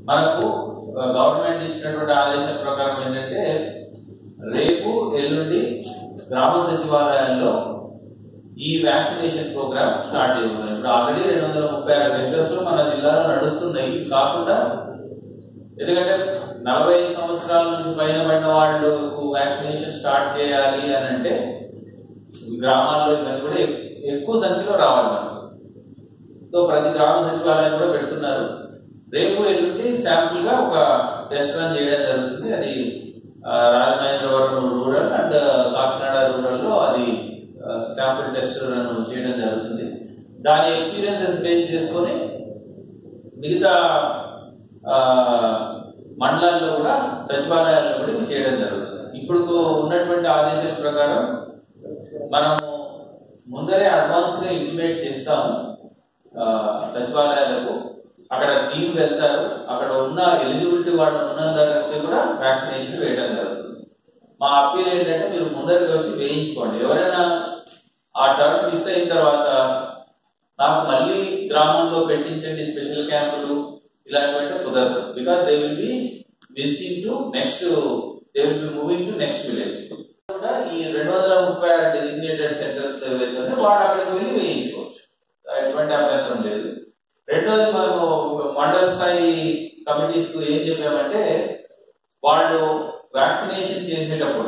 మనకు గవర్నమెంట్ ఇచ్చినటువంటి ఆదేశం ప్రకారం ఏంటంటే రేపు ఎల్లుండి గ్రామ సచివాలయాల్లో ఈ వ్యాక్సినేషన్ ప్రోగ్రామ్ స్టార్ట్ చేయబోతుంది ఇప్పుడు ఆల్రెడీ రెండు వందల ముప్పై ఆరు సెంటర్స్ మన జిల్లాలో నడుస్తున్నాయి ఇవి కాకుండా ఎందుకంటే నలభై ఐదు సంవత్సరాల నుంచి పైన పడిన వాళ్ళు వ్యాక్సినేషన్ స్టార్ట్ చేయాలి అని అంటే గ్రామాల్లో ఇవన్నీ కూడా ఎక్- ఎక్కువ సంఖ్యలో రావాలి మనకు సో ప్రతి గ్రామ సచివాలయం కూడా పెడుతున్నారు రేపు ఎల్లుండి శాంపుల్ గా ఒక టెస్ట్ రన్ చేయడం జరుగుతుంది అది ఆ, Rajamahendravaram rural and Kakinada rural లో అది శాంపుల్ టెస్ట్ రన్ చేయడం జరుగుతుంది దాని ఎక్స్పీరియన్సెస్ బేస్ చేసుకొని మిగతా ఆ, మండలాల్లో కూడా సచివాలయాల్లో కూడా ఇవి చేయడం జరుగుతుంది ఇప్పుడు ఉన్నటువంటి ఆదేశం ప్రకారం మనము ముందరే అడ్వాన్స్ గా ఇంటిమేట్ చేస్తాము ఆ, సచివాలయాలకు అక్కడ టీం వెళ్తారు అక్కడ ఉన్న ఎలిజిబిలిటీ వాళ్ళు ఉన్న దగ్గరికి కూడా వ్యాక్సినేషన్ వేయడం జరుగుతుంది మా అప్పీల్ ఏంటంటే మీరు ముందరికి వచ్చి వేయించుకోండి ఎవరైనా ఆ టర్మ్ మిస్ అయిన తర్వాత నాకు మళ్ళీ గ్రామంలో పెట్టించండి స్పెషల్ క్యాంపులు ఇలాంటివంటే కుదరదు because they will be visiting to next they will be moving to next village కూడా ఈ రెండు వందల ముప్పై ఆరు డెసిగ్నేటెడ్ సెంటర్స్ ఏవైతే ఉన్నాయో వాడు అక్కడికి వెళ్ళి వేయించుకోవచ్చు ఎటువంటి అభ్యంతరం లేదు రెండోది మనము మండల స్థాయి కమిటీస్ కు ఏం చెప్పామంటే వాళ్ళు వ్యాక్సినేషన్ చేసేటప్పుడు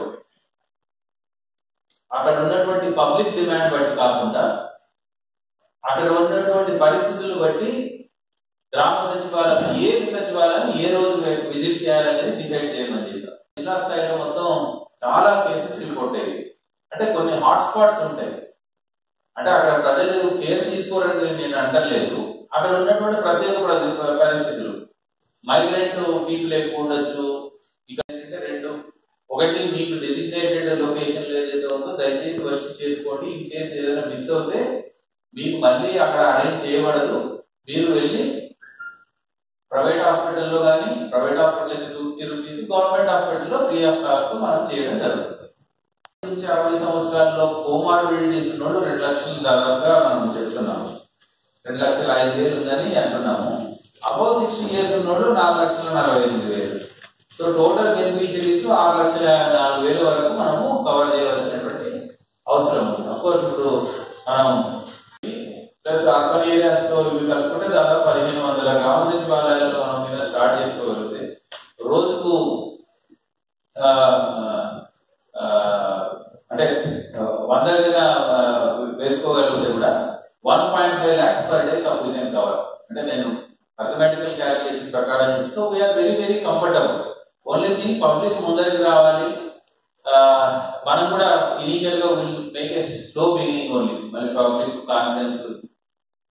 అక్కడ ఉన్నటువంటి పబ్లిక్ డిమాండ్ బట్టి కాకుండా అక్కడ ఉన్నటువంటి పరిస్థితులు బట్టి గ్రామ సచివాలయం ఏ సచివాలయం ఏ రోజు విజిట్ చేయాలనేది డిసైడ్ చేయమని చెప్పారు జిల్లా స్థాయిలో మొత్తం చాలా కేసెస్ రిపోర్ట్ అయ్యాయి అంటే కొన్ని హాట్ స్పాట్స్ ఉంటాయి అంటే అక్కడ ప్రజలు కేర్ తీసుకోరని నేను అంటలేదు అక్కడ ఉన్నటువంటి ప్రత్యేక ప్రతి- పరిస్థితులు మైగ్రెంట్ పీపుల్ ఎక్కువ ఉండొచ్చు ఇక ఏంటంటే రెండు ఒకటి మీకు డెసిగ్నేటెడ్ లొకేషన్ ఏదైతే ఉందో దయచేసి వచ్చి చేసుకోండి ఇన్ కేసు ఏదైనా మిస్ అవుతే మీకు మళ్ళీ అక్కడ అరేంజ్ చేయబడదు మీరు వెళ్ళి ప్రైవేట్ హాస్పిటల్లో కానీ private hospital two fifty rupees government హాస్పిటల్లో ఫ్రీ ఆఫ్ కాస్ట్ మనం చేయడం జరుగుతుంది నుంచి అరవై సంవత్సరాల్లో కోమార్బిడిటీస్ ఉన్నోళ్ళు రెండు లక్షలు దాదాపుగా మనం చెప్తున్నాము రెండు లక్షల ఐదు వేలు ఉందని అంటున్నాము అబౌవ్ సిక్స్టీ ఇయర్స్ ఉన్నోళ్ళు నాలుగు లక్షల నలభై ఎనిమిది వేలు సో టోటల్ బెనిఫిషరీస్ ఆరు లక్షల యాభై నాలుగు వేల వరకు మనము కవర్ చేయవలసినటువంటి అవసరం ఉంది అఫ్కోర్స్ ఇప్పుడు మనం ప్లస్ అర్బన్ ఏరియాస్ లో ఇవి కలుపుకుంటే దాదాపు పదిహేను వందల గ్రామ సచివాలయాల్లో మనం మీద స్టార్ట్ చేసుకోగలిగితే రోజుకు ఆ, ఆ, అంటే ఆ, వంద దగ్గర ఆ, వేసుకోగలిగితే కూడా one point five lakhs per day we can cover అంటే నేను అథమెటికల్ క్యాలిక్యులేషన్ ప్రకారం so we are very very comfortable only thing public ముందరికి రావాలి ఆ, మనం కూడా ఇనీషియల్ గా make a slow beginning only మళ్ళీ పబ్లిక్ కాన్ఫిడెన్స్